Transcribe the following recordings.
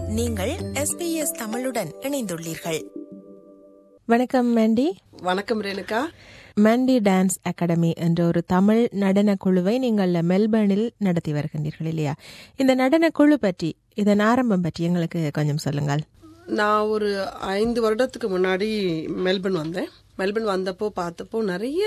நீங்கள் எஸ்பிஎஸ் தமிழுடன் இணைந்துள்ளீர்கள் வணக்கம் மேண்டி வணக்கம் ரேணுகா மேண்டி டான்ஸ் அகாடமி என்ற ஒரு தமிழ் நடன குழுவை நீங்கள் மெல்பர்னில் நடத்தி வருகின்றீர்கள் இல்லையா இந்த நடன குழு பற்றி இதன் ஆரம்பம் பற்றி எங்களுக்கு கொஞ்சம் சொல்லுங்கள் நான் ஒரு ஐந்து வருடத்துக்கு முன்னாடி மெல்பர்ன் வந்தேன் மெல்பர்ன் வந்தப்போ பார்த்தப்போ நிறைய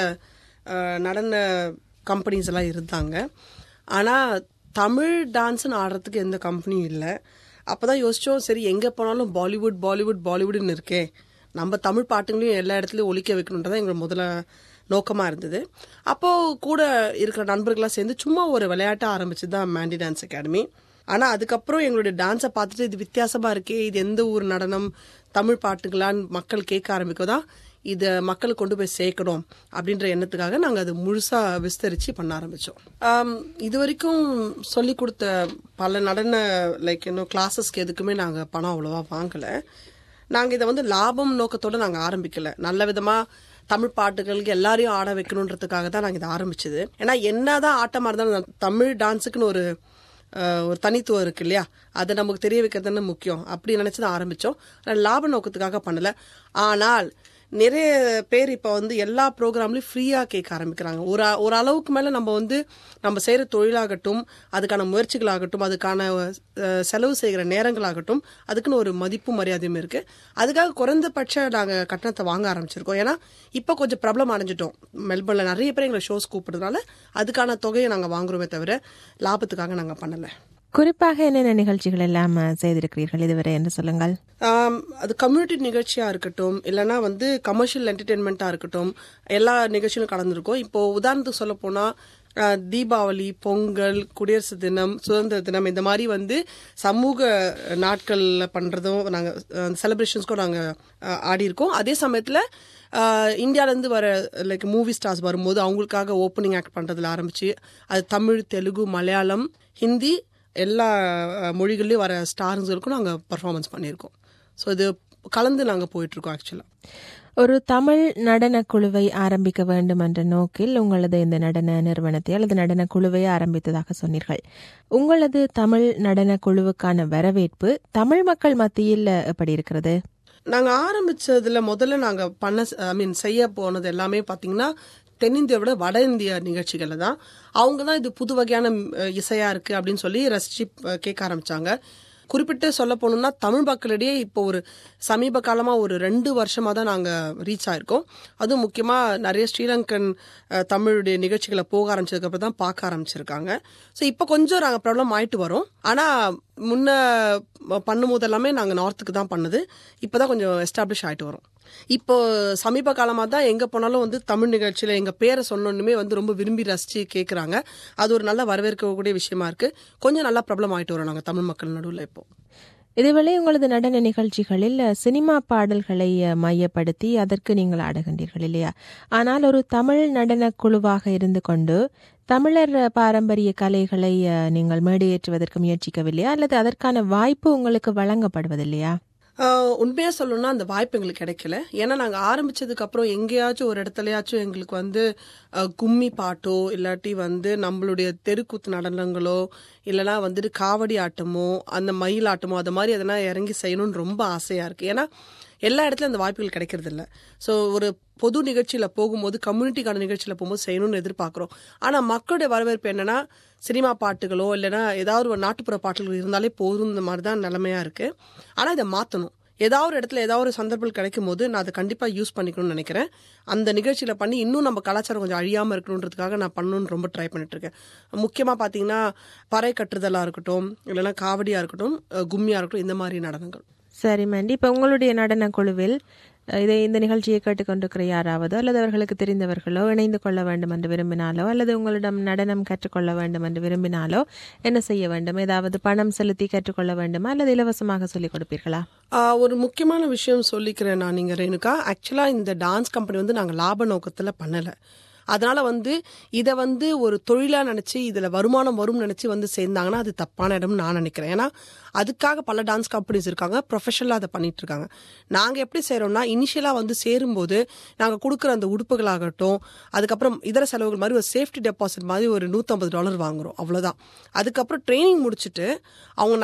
அஹ், நடன கம்பெனிஸ் எல்லாம் இருந்தாங்க ஆனால் தமிழ் டான்ஸ்னு ஆடுறதுக்கு எந்த கம்பெனியும் இல்லை அப்போ தான் யோசித்தோம் சரி எங்கே போனாலும் பாலிவுட் பாலிவுட் பாலிவுட்னு இருக்கே நம்ம தமிழ் பாட்டுங்களையும் எல்லா இடத்துலையும் ஒழிக்க வைக்கணுன்றதான் எங்களோட முதல்ல நோக்கமாக இருந்தது அப்போது கூட இருக்கிற நண்பர்களாக சேர்ந்து சும்மா ஒரு விளையாட்ட ஆரம்பிச்சது தான் மேண்டி டான்ஸ் அகாடமி ஆனால் அதுக்கப்புறம் எங்களுடைய டான்ஸை பார்த்துட்டு இது வித்தியாசமாக இருக்கே இது எந்த ஊர் நடனம் தமிழ் பாட்டுகளான்னு மக்கள் கேட்க ஆரம்பிக்கதான் இதை மக்களுக்கு கொண்டு போய் சேர்க்கணும் அப்படின்ற எண்ணத்துக்காக நாங்கள் அது முழுசாக விஸ்தரித்து பண்ண ஆரம்பித்தோம் இது வரைக்கும் சொல்லி கொடுத்த பல நடன லைக் இன்னும் கிளாஸஸ்க்கு எதுக்குமே நாங்கள் பணம் அவ்வளோவா வாங்கலை நாங்கள் இதை வந்து லாபம் நோக்கத்தோடு நாங்கள் ஆரம்பிக்கல நல்ல விதமாக தமிழ் பாட்டுகளுக்கு எல்லாரையும் ஆட வைக்கணுன்றதுக்காக தான் நாங்கள் இதை ஆரம்பிச்சது ஏன்னா என்னதான் ஆட்டமாக இருந்தாலும் தமிழ் டான்ஸுக்குன்னு ஒரு அஹ், ஒரு தனித்துவம் இருக்கு இல்லையா அதை நமக்கு தெரிய வைக்கிறது தானே முக்கியம் அப்படி நினச்சி தான் ஆரம்பித்தோம் லாப நோக்கத்துக்காக பண்ணல ஆனால் நிறைய பேர் இப்போ வந்து எல்லா ப்ரோக்ராம்லையும் ஃப்ரீயாக கேட்க ஆரம்பிக்கிறாங்க ஒரு அ- ஒரு அளவுக்கு மேலே நம்ம வந்து நம்ம செய்கிற தொழிலாகட்டும் அதுக்கான முயற்சிகளாகட்டும் அதுக்கான அஹ், செலவு செய்கிற நேரங்களாகட்டும் அதுக்குன்னு ஒரு மதிப்பும் மரியாதையும் இருக்குது அதுக்காக குறைந்தபட்ச நாங்கள் கட்டணத்தை வாங்க ஆரம்பிச்சிருக்கோம் ஏன்னா இப்போ கொஞ்சம் பிரபலம் அடைஞ்சிட்டோம் மெல்பர்னில் நிறைய பேர் எங்களை ஷோஸ் கூப்பிடுறதுனால அதுக்கான தொகையை நாங்கள் வாங்குறோமே தவிர லாபத்துக்காக நாங்கள் பண்ணலை குறிப்பாக என்னென்ன நிகழ்ச்சிகள் எல்லாம் அஹ், செய்திருக்கிறீர்கள் இதுவரை என்று சொல்லுங்கள் ஆம், அது கம்யூனிட்டி நிகழ்ச்சியாக இருக்கட்டும் இல்லைன்னா வந்து கமர்ஷியல் என்டர்டெயின்மெண்ட்டாக இருக்கட்டும் எல்லா நிகழ்ச்சியிலும் கலந்துருக்கோம் இப்போ உதாரணத்துக்கு சொல்ல போனால் தீபாவளி பொங்கல் குடியரசு தினம் சுதந்திர தினம் இந்த மாதிரி வந்து சமூக நாட்களில் பண்ணுறதும் நாங்கள் செலிப்ரேஷன்ஸ்க்கும் நாங்கள் ஆடியிருக்கோம் அதே சமயத்தில் இந்தியாவிலேருந்து வர லைக் மூவி ஸ்டார்ஸ் வரும்போது அவங்களுக்காக ஓப்பனிங் ஆக்ட் பண்ணுறதுல ஆரம்பிச்சு அது தமிழ் தெலுங்கு மலையாளம் ஹிந்தி எல்லா அஹ், மொழிகள்லையும் வர ஸ்டார்ஸுகளுக்கும் நாங்கள் பர்ஃபார்மன்ஸ் பண்ணியிருக்கோம் ஸோ இது கலந்து நாங்கள் போயிட்டுருக்கோம் ஆக்சுவலாக ஒரு தமிழ் நடன குழுவை ஆரம்பிக்க வேண்டும் என்ற நோக்கில் உங்களது இந்த நடன நிறுவனத்தை அல்லது நடன குழுவை ஆரம்பித்ததாக சொன்னீர்கள் உங்களது தமிழ் நடன குழுவுக்கான வரவேற்பு தமிழ் மக்கள் மத்தியில் எப்படி இருக்கிறது நாங்கள் ஆரம்பிச்சதுல முதல்ல நாங்கள் பண்ண ஐ மீன் செய்ய போனது எல்லாமே பார்த்தீங்கன்னா தென்னிந்தியாவை விட வட இந்திய நிகழ்ச்சிகளில் தான் அவங்க தான் இது புது வகையான அஹ், இசையா இருக்கு அப்படின்னு சொல்லி ரசிச்சு அஹ், கேட்க ஆரம்பிச்சாங்க குறிப்பிட்டு சொல்ல போனோம்னா தமிழ் மக்களிடையே இப்போ ஒரு சமீப காலமாக ஒரு ரெண்டு வருஷமாக தான் நாங்கள் ரீச் ஆயிருக்கோம் அதுவும் முக்கியமாக நிறைய ஸ்ரீலங்கன் அஹ், தமிழுடைய நிகழ்ச்சிகளை போக ஆரம்பிச்சதுக்கப்புறம் தான் பார்க்க ஆரம்பிச்சிருக்காங்க ஸோ இப்போ கொஞ்சம் நாங்கள் ப்ராப்ளம் ஆயிட்டு வரோம் ஆனால் முன்ன பண்ணும்போது எல்லாமே நாங்கள் நார்த்துக்கு தான் பண்ணுது இப்போ தான் கொஞ்சம் எஸ்டாப்ளிஷ் ஆயிட்டு வரோம் இப்போ சமீப காலமாக தான் எங்கே போனாலும் வந்து தமிழ் நிகழ்ச்சியில் எங்கள் பேரை சொன்னோன்னுமே வந்து ரொம்ப விரும்பி ரசித்து கேட்குறாங்க அது ஒரு நல்ல வரவேற்கக்கூடிய விஷயமா இருக்கு கொஞ்சம் நல்லா ப்ராப்ளம் ஆயிட்டு வரோம் நாங்கள் தமிழ் மக்கள் நடுவில் இப்போ இதுவேளை உங்களது நடன நிகழ்ச்சிகளில் சினிமா பாடல்களை அஹ், மையப்படுத்தி அதற்கு நீங்கள் ஆடுகின்றீர்கள் இல்லையா ஆனால் ஒரு தமிழ் நடன குழுவாக இருந்து கொண்டு தமிழர் அஹ், பாரம்பரிய கலைகளை அஹ், நீங்கள் மேடையேற்றுவதற்கு முயற்சிக்கவில்லையா அல்லது அதற்கான வாய்ப்பு உங்களுக்கு வழங்கப்படுவதில்லையா உண்மையாக சொல்லணும்னா அந்த வாய்ப்பு எங்களுக்கு கிடைக்கல ஏன்னா நாங்கள் ஆரம்பிச்சதுக்கு அப்புறம் எங்கேயாச்சும் ஒரு இடத்துலயாச்சும் எங்களுக்கு வந்து அஹ், கும்மி பாட்டோ இல்லாட்டி வந்து நம்மளுடைய தெருக்கூத்து நடனங்களோ இல்லைனா வந்துட்டு காவடி ஆட்டமோ அந்த மயில் ஆட்டமோ அது மாதிரி எதனா இறங்கி செய்யணும்னு ரொம்ப ஆசையாக இருக்குது ஏன்னா எல்லா இடத்துலையும் அந்த வாய்ப்புகள் கிடைக்கிறது இல்ல ஸோ ஒரு பொது நிகழ்ச்சியில் போகும்போது கம்யூனிட்டிக்கான நிகழ்ச்சியில் போகும்போது செய்யணும்னு எதிர்பார்க்குறோம் ஆனால் மக்களுடைய வரவேற்பு என்னன்னா சினிமா பாட்டுகளோ இல்லைன்னா ஏதாவது ஒரு நாட்டுப்புற பாட்டுகள் இருந்தாலே போதும் இந்த மாதிரி தான் நிலைமையா இருக்கு ஆனால் இதை மாற்றணும் ஏதாவது ஒரு இடத்துல ஏதாவது ஒரு சந்தர்ப்பம் கிடைக்கும் போது நான் அதை கண்டிப்பாக யூஸ் பண்ணிக்கணும்னு நினைக்கிறேன் அந்த நிகழ்ச்சியில் பண்ணி இன்னும் நம்ம கலாச்சாரம் கொஞ்சம் அழியாமல் இருக்கணுன்றதுக்காக நான் பண்ணணும்னு ரொம்ப ட்ரை பண்ணிட்டு இருக்கேன் முக்கியமாக பார்த்தீங்கன்னா பறை கட்டுறதெல்லாம் இருக்கட்டும் இல்லைன்னா காவடியாக இருக்கட்டும் அஹ் கும்மியாக இருக்கட்டும் இந்த மாதிரி நடனங்கள் சரி மேண்டி இப்போ உங்களுடைய நடன குழுவில் அஹ், இதை இந்த நிகழ்ச்சியை கேட்டுக்கொண்டிருக்கிற யாராவது அல்லது அவர்களுக்கு தெரிந்தவர்களோ இணைந்து கொள்ள வேண்டும் என்று விரும்பினாலோ அல்லது உங்களிடம் நடனம் கற்றுக்கொள்ள வேண்டும் என்று விரும்பினாலோ என்ன செய்ய வேண்டும் ஏதாவது பணம் செலுத்தி கற்றுக்கொள்ள வேண்டுமா அல்லது இலவசமாக சொல்லிக் கொடுப்பீர்களா ஆஹ் ஒரு முக்கியமான விஷயம் சொல்லிக்கிறேன் நான் நீங்கள் ரேணுகா ஆக்சுவலாக இந்த டான்ஸ் கம்பெனி வந்து நாங்கள் லாப நோக்கத்தில் பண்ணலை அதனால வந்து இதை வந்து ஒரு தொழிலா நினைச்சு இதுல வருமானம் வரும்னு நினைச்சு வந்து சேர்ந்தாங்கன்னா அது தப்பான இடம்னு நான் நினைக்கிறேன் ஏன்னா அதுக்காக பல டான்ஸ் கம்பெனிஸ் இருக்காங்க ப்ரொஃபஷனலாக அதை பண்ணிட்டு இருக்காங்க நாங்கள் எப்படி செய்கிறோம்னா இனிஷியலாக வந்து சேரும்போது நாங்கள் கொடுக்குற அந்த உடுப்புகளாகட்டும் அதுக்கப்புறம் இதர செலவுகள் மாதிரி ஒரு சேஃப்டி டெபாசிட் மாதிரி ஒரு நூற்றம்பது டாலர் வாங்குறோம் அவ்வளோதான் அதுக்கப்புறம் ட்ரைனிங் முடிச்சுட்டு அவங்க நல்லா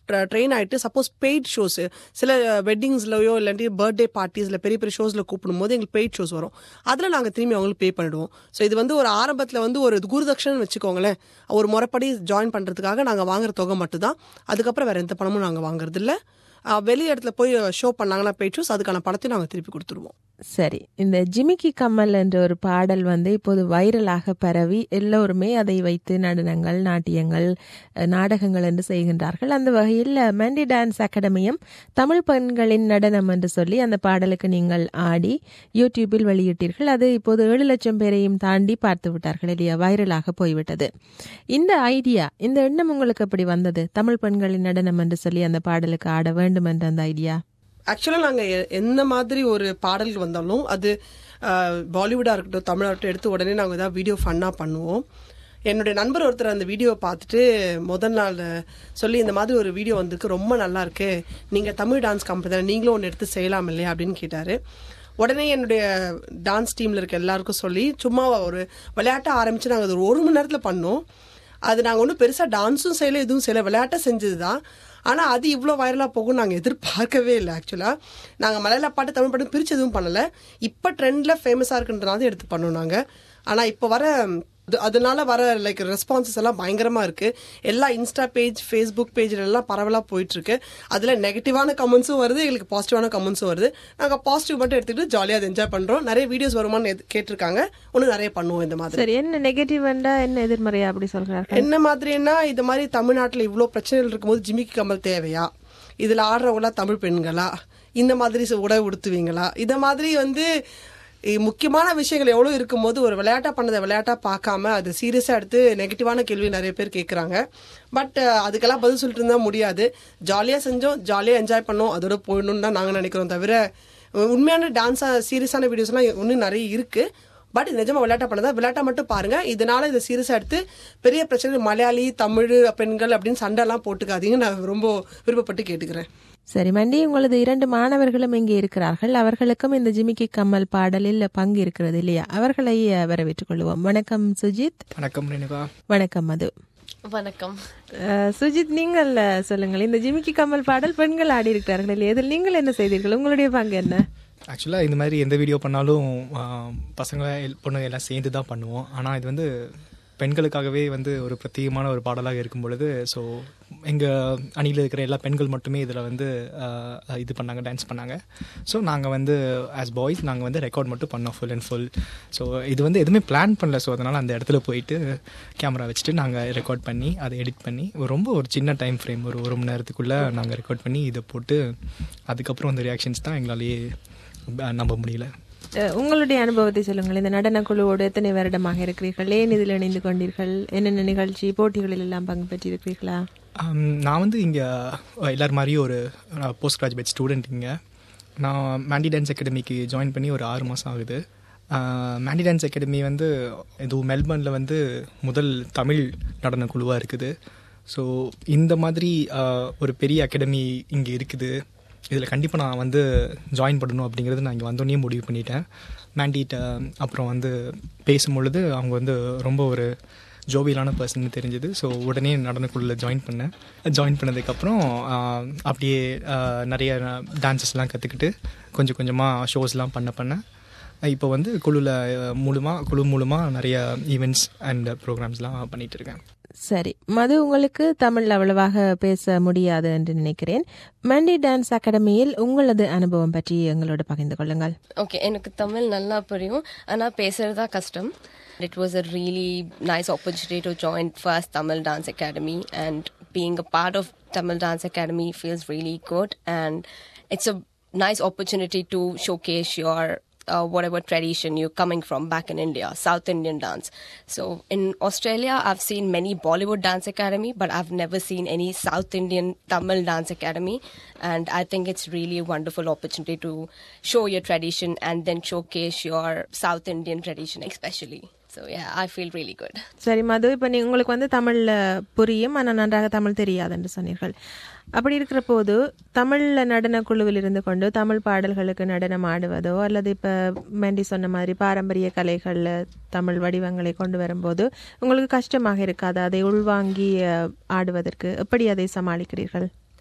ட்ரெயின் ஆயிட்டு சப்போஸ் பெய்ட் ஷோஸ் சில வெட்டிங்ஸ்லயோ இல்லாட்டி பர்த்டே பார்ட்டிஸ்ல பெரிய பெரிய ஷோஸ்ல கூப்பிடும் போது எங்களுக்கு பெய்ட் ஷோஸ் வரும் அதுல நாங்க திரும்பி அவங்களுக்கு பே பண்ணிடுவோம் ஸோ இது வந்து ஒரு ஆரம்பத்துல வந்து ஒரு குருதட்சணை வச்சுக்கோங்களேன் ஒரு முறைப்படி ஜாயின் பண்றதுக்காக நாங்க வாங்குற தொகை மட்டும்தான் அதுக்கப்புறம் வேற எந்த பணமும் நாங்க வாங்குறது இல்ல அஹ், வெளி இடத்துல போய் ஷோ பண்ணாங்கன்னா பெய்ட் ஷோஸ் அதுக்கான பணத்தையும் நாங்க திருப்பி கொடுத்துருவோம் சரி இந்த ஜிமிக்கி கம்மல் என்ற ஒரு பாடல் வந்து இப்போது வைரலாக பரவி எல்லோருமே அதை வைத்து நடனங்கள் நாட்டியங்கள் அஹ், நாடகங்கள் என்று செய்கின்றார்கள் அந்த வகையில் மெண்டி டான்ஸ் அகாடமியும் தமிழ் பெண்களின் நடனம் என்று சொல்லி அந்த பாடலுக்கு நீங்கள் ஆடி யூடியூபில் வெளியிட்டீர்கள் அது இப்போது ஏழு லட்சம் பேரையும் தாண்டி பார்த்து விட்டார்கள் இல்லையா வைரலாக போய்விட்டது இந்த ஐடியா இந்த எண்ணம் உங்களுக்கு எப்படி வந்தது தமிழ் பெண்களின் நடனம் என்று சொல்லி அந்த பாடலுக்கு ஆட வேண்டும் என்ற அந்த ஐடியா ஆக்சுவலாக நாங்கள் எந்த மாதிரி ஒரு பாடல்கள் வந்தாலும் அது பாலிவுட்டாக இருக்கட்டும் தமிழாக இருக்கட்டும் எடுத்து உடனே நாங்கள் ஏதாவது வீடியோ ஃபன்னாக பண்ணுவோம் என்னுடைய நண்பர் ஒருத்தர் அந்த வீடியோவை பார்த்துட்டு முதல் நாள் சொல்லி இந்த மாதிரி ஒரு வீடியோ வந்திருக்கு ரொம்ப நல்லா இருக்கு நீங்கள் தமிழ் டான்ஸ் கம்பெனி தானே நீங்களும் ஒன்று எடுத்து செய்யலாம் இல்லையா அப்படின்னு கேட்டார் உடனே என்னுடைய டான்ஸ் டீமில் இருக்க எல்லாருக்கும் சொல்லி சும்மா ஒரு விளையாட்ட ஆரம்பித்து நாங்கள் அது ஒரு ஒரு மணி நேரத்தில் பண்ணோம் அது நாங்கள் ஒன்றும் பெருசாக டான்ஸும் செய்யல எதுவும் செய்யல விளையாட்ட செஞ்சது தான் ஆனால் அது இவ்வளோ வைரலாக போகும் நாங்கள் எதிர்பார்க்கவே இல்லை ஆக்சுவலாக நாங்கள் மலையாள பாட்டு தமிழ் பாட்டு பிரிச்சு எதுவும் பண்ணலை இப்போ ட்ரெண்டில் ஃபேமஸாக இருக்குன்றனால எடுத்து பண்ணோம் நாங்கள் ஆனால் இப்போ வர அது- அதனால வர லைக் ரெஸ்பான்சஸ் எல்லாம் பயங்கரமா இருக்கு எல்லா இன்ஸ்டா பேஜ் ஃபேஸ்புக் பேஜ்ல எல்லாம் பரவலா போயிட்டு இருக்கு அதுல நெகட்டிவான கமெண்ட்ஸும் வருது எங்களுக்கு பாசிட்டிவான கமெண்ட்ஸும் வருது நாங்க பாசிட்டிவ் மட்டும் எடுத்துக்கிட்டு ஜாலியா அதை என்ஜாய் பண்றோம் நிறைய வீடியோஸ் வருமான்னு எது- கேட்டிருக்காங்க இன்னும் நிறைய பண்ணுவோம் இந்த மாதிரி சரி என்ன நெகட்டிவ் என்ன எதிர்மறையா அப்படி சொல்கிறார்கள் என்ன மாதிரின்னா இது மாதிரி தமிழ்நாட்டுல இவ்வளோ பிரச்சனைகள் இருக்கும்போது ஜிமிக்கி கமல் தேவையா இதுல ஆடுறவங்களா தமிழ் பெண்களா இந்த மாதிரி ச- உடை உடுத்துவீங்களா இத மாதிரி வந்து இ- முக்கியமான விஷயங்கள் எவ்வளோ இருக்கும்போது ஒரு விளையாட்டா பண்ணதை விளையாட்டா பார்க்காம அது சீரியஸா எடுத்து நெகட்டிவான கேள்வி நிறைய பேர் கேட்குறாங்க பட் அதுக்கெல்லாம் பதில் சொல்லிட்டு இருந்தா முடியாது ஜாலியா செஞ்சோம் ஜாலியா என்ஜாய் பண்ணோம் அதோட போயிடணும்னு தான் நாங்க நினைக்கிறோம் தவிர உண்மையான டான்ஸா சீரியஸான வீடியோஸ்லாம் இன்னும் நிறைய இருக்கு பட் நிஜமா விளையாட்டா பண்ணதா விளையாட்டா மட்டும் பாருங்க இதனால இதை சீரியஸா எடுத்து பெரிய பிரச்சனை மலையாளி தமிழ் பெண்கள் அப்படின்னு சண்டை எல்லாம் போட்டுக்காதீங்க நான் ரொம்ப விருப்பப்பட்டு கேட்டுக்கிறேன் சரி மண்டி உங்களது இரண்டு மாணவர்களும் இங்கே இருக்கிறார்கள் அவர்களுக்கும் இந்த ஜிமிக்கி கம்மல் பாடலில் பங்கு இருக்கிறது இல்லையா அவர்களை அஹ், வரவேற்றுக் கொள்வோம் வணக்கம் சுஜித் வணக்கம் ரேணுகா வணக்கம் மது வணக்கம் அஹ், சுஜித் நீங்கள் அஹ், சொல்லுங்கள் இந்த ஜிமிக்கி கம்மல் பாடல் பெண்கள் ஆடி இருக்கிறார்கள் இல்லையா இதில் நீங்கள் என்ன செய்தீர்கள் உங்களுடைய பங்கு என்ன ஆக்சுவலாக இந்த மாதிரி எந்த வீடியோ பண்ணாலும் ஆ, பசங்க எல்- பொண்ணுங்க எல்லாம் சேர்ந்து தான் பண்ணுவோம் ஆனால் இது வந்து பெண்களுக்காகவே வந்து ஒரு பிரத்யேகமான ஒரு பாடலாக இருக்கும் பொழுது ஸோ எங்கள் அணியில் இருக்கிற எல்லா பெண்கள் மட்டுமே இதில் வந்து ஆ, இது பண்ணாங்க டான்ஸ் பண்ணாங்க ஸோ நாங்கள் வந்து ஆஸ் பாய்ஸ் நாங்கள் வந்து ரெக்கார்ட் மட்டும் பண்ணோம் ஃபுல் அண்ட் ஃபுல் ஸோ இது வந்து எதுவுமே பிளான் பண்ணல ஸோ அதனால் அந்த இடத்துல போயிட்டு கேமரா வச்சுட்டு நாங்கள் ரெக்கார்ட் பண்ணி அதை எடிட் பண்ணி ஒரு ரொம்ப ஒரு சின்ன டைம் ஃப்ரேம் ஒரு ஒரு மணி நேரத்துக்குள்ளே நாங்கள் ரெக்கார்ட் பண்ணி இதை போட்டு அதுக்கப்புறம் அந்த ரியாக்ஷன்ஸ் தான் எங்களாலேயே அஹ், நம்ப முடியல அஹ், உங்களுடைய அனுபவத்தை சொல்லுங்கள் இந்த நடன குழுவோடு எத்தனை வருடமாக இருக்கிறீர்கள் ஏன் இதில் இணைந்து கொண்டீர்கள் என்னென்ன நிகழ்ச்சி போட்டிகளில் எல்லாம் பங்கு பெற்றிருக்கிறீர்களா ஆம், நான் வந்து இங்கே எல்லார் மாதிரியும் ஒரு போஸ்ட் கிராஜுவேட் ஸ்டூடெண்ட் இங்கே நான் மேண்டி டான்ஸ் அகாடமிக்கு ஜாயின் பண்ணி ஒரு ஆறு மாதம் ஆகுது ஆஹ், மேண்டி டான்ஸ் அகாடமி வந்து இது மெல்பர்னில் வந்து முதல் தமிழ் நடன குழுவாக இருக்குது ஸோ இந்த மாதிரி ஆஹ், ஒரு பெரிய அகாடமி இங்கே இருக்குது இதில் கண்டிப்பாக நான் வந்து ஜாயின் பண்ணணும் அப்படிங்கிறது நான் இங்கே வந்தோடனே முடிவு பண்ணிட்டேன் மேண்டிட்ட அப்புறம் வந்து பேசும்பொழுது அவங்க வந்து ரொம்ப ஒரு ஜோவியலான பர்சன் தெரிஞ்சது ஸோ உடனே நடனக்குழுவில் ஜாயின் பண்ணேன் ஜாயின் பண்ணதுக்கப்புறம் ஆஹ், அப்படியே ஆஹ், நிறைய டான்சஸ்லாம் கற்றுக்கிட்டு கொஞ்சம் கொஞ்சமாக ஷோஸ்லாம் பண்ண பண்ண இப்போ வந்து குழுவில் மூலமாக குழு மூலமாக நிறைய ஈவெண்ட்ஸ் அண்ட் ப்ரோக்ராம்ஸ்லாம் பண்ணிகிட்டு இருக்கேன் சரி மது உங்களுக்கு தமிழ் அவ்வளவாக பேச முடியாது என்று நினைக்கிறேன் மண்டி டான்ஸ் அகாடமியில் உங்களது அனுபவம் பற்றி எங்களோட பகிர்ந்து கொள்ளுங்கள் ஓகே எனக்கு தமிழ் நல்லா புரியும் ஆனா பேசுறது தான் கஷ்டம் it was a really nice opportunity to join first Tamil dance academy and being a part of Tamil dance academy feels really good and it's a nice opportunity to showcase your uh, whatever tradition you're coming from back in India, South Indian dance. So in Australia, I've seen many Bollywood dance academy, but I've never seen any South Indian Tamil dance academy. And I think it's really a wonderful opportunity to show your tradition and then showcase your South Indian tradition, especially. So yeah, I feel really good. சரி மது இப்போ நீ உங்களுக்கு வந்து தமிழில் புரியும் ஆனால் நன்றாக தமிழ் தெரியாது என்று சொன்னீர்கள் அப்படி இருக்கிற போது தமிழ்ல நடன குழுவில் இருந்து கொண்டு தமிழ் பாடல்களுக்கு நடனம் ஆடுவதோ அல்லது இப்போ மெண்டி சொன்ன மாதிரி பாரம்பரிய கலைகளில் தமிழ் வடிவங்களை கொண்டு வரும்போது உங்களுக்கு கஷ்டமாக இருக்காது அதை உள்வாங்கி அஹ், ஆடுவதற்கு எப்படி அதை சமாளிக்கிறீர்கள்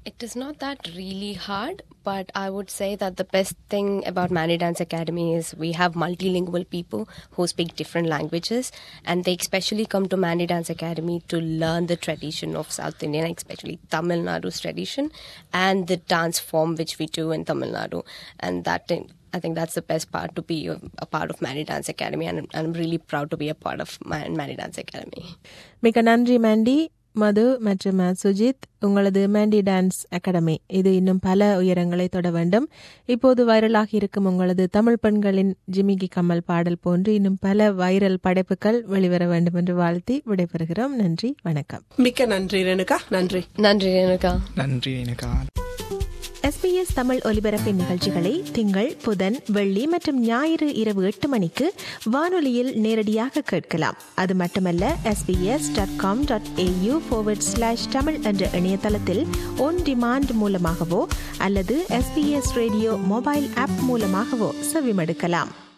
It is not that really hard, but I would say that the best thing about Mani Dance Academy is we have multilingual people who speak different languages, and they especially come to Mani Dance Academy to learn the tradition of South Indian, especially Tamil Nadu's tradition, and the dance form which we do in Tamil Nadu. And that thing- I think that's the best part to be a, a part of Mani Dance Academy, and I'm, I'm really proud to be a part of Man- Mani Dance Academy. மிக நன்றி Mandy மது மற்றும் அஹ், சுஜித் உங்களது Mandy dance academy இது இன்னும் பல உயரங்களை தொட வேண்டும் இப்போது வைரலாகி இருக்கும் உங்களது தமிழ் பெண்களின் ஜிமிகி கம்மல் பாடல் போன்று இன்னும் பல வைரல் படைப்புகள் வெளிவர வேண்டும் என்று வாழ்த்தி விடைபெறுகிறோம் நன்றி வணக்கம் மிக்க நன்றி ரேணுகா நன்றி Nandri Renuka. நன்றி எனக்கா எஸ்பிஎஸ் தமிழ் ஒலிபரப்பின் நிகழ்ச்சிகளை திங்கள் புதன் வெள்ளி மற்றும் ஞாயிறு இரவு எட்டு மணிக்கு வானொலியில் நேரடியாக கேட்கலாம் அது மட்டுமல்ல SBS dot com dot AU slash Tamil என்ற இணையதளத்தில் ஒன் டிமாண்ட் மூலமாகவோ அல்லது எஸ்பிஎஸ் ரேடியோ மொபைல் ஆப் மூலமாகவோ செவிமடுக்கலாம்